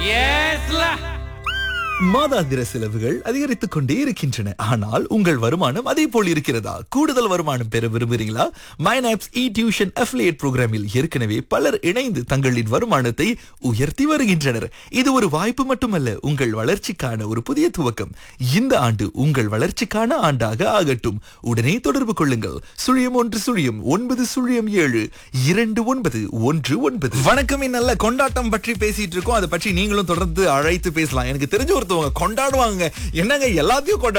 ஏஸ்ல மாதாந்திர செலவுகள் அதிகரித்துக் கொண்டே இருக்கின்றன ஆனால் உங்கள் வருமானம் அதே போல் இருக்கிறதா கூடுதல் வருமானம் பெற விரும்புகிறீங்களா மைனாப்ஸ் இ டியூஷன் அஃபிலியேட் புரோகிராமில் ஏற்கனவே பலர் இணைந்து தங்களின் வருமானத்தை உயர்த்தி வருகின்றனர் இது ஒரு வாய்ப்பு மட்டுமல்ல உங்கள் வளர்ச்சிக்கான ஒரு புதிய துவக்கம் இந்த ஆண்டு உங்கள் வளர்ச்சிக்கான ஆண்டாக ஆகட்டும் உடனே தொடர்பு கொள்ளுங்கள் சுழியம் ஒன்று சுழியம் ஒன்பது சுழியம் ஏழு இரண்டு ஒன்பது ஒன்று ஒன்பது வணக்கம் நல்ல கொண்டாட்டம் பற்றி பேசிட்டு இருக்கோம் அதை பற்றி நீங்களும் தொடர்ந்து அழைத்து பேசலாம் எனக்கு தெரிஞ்ச ஒருத்தவங்க கொண்டாடுவாங்க என்னங்க எல்லாத்தையும் கொண்டாடு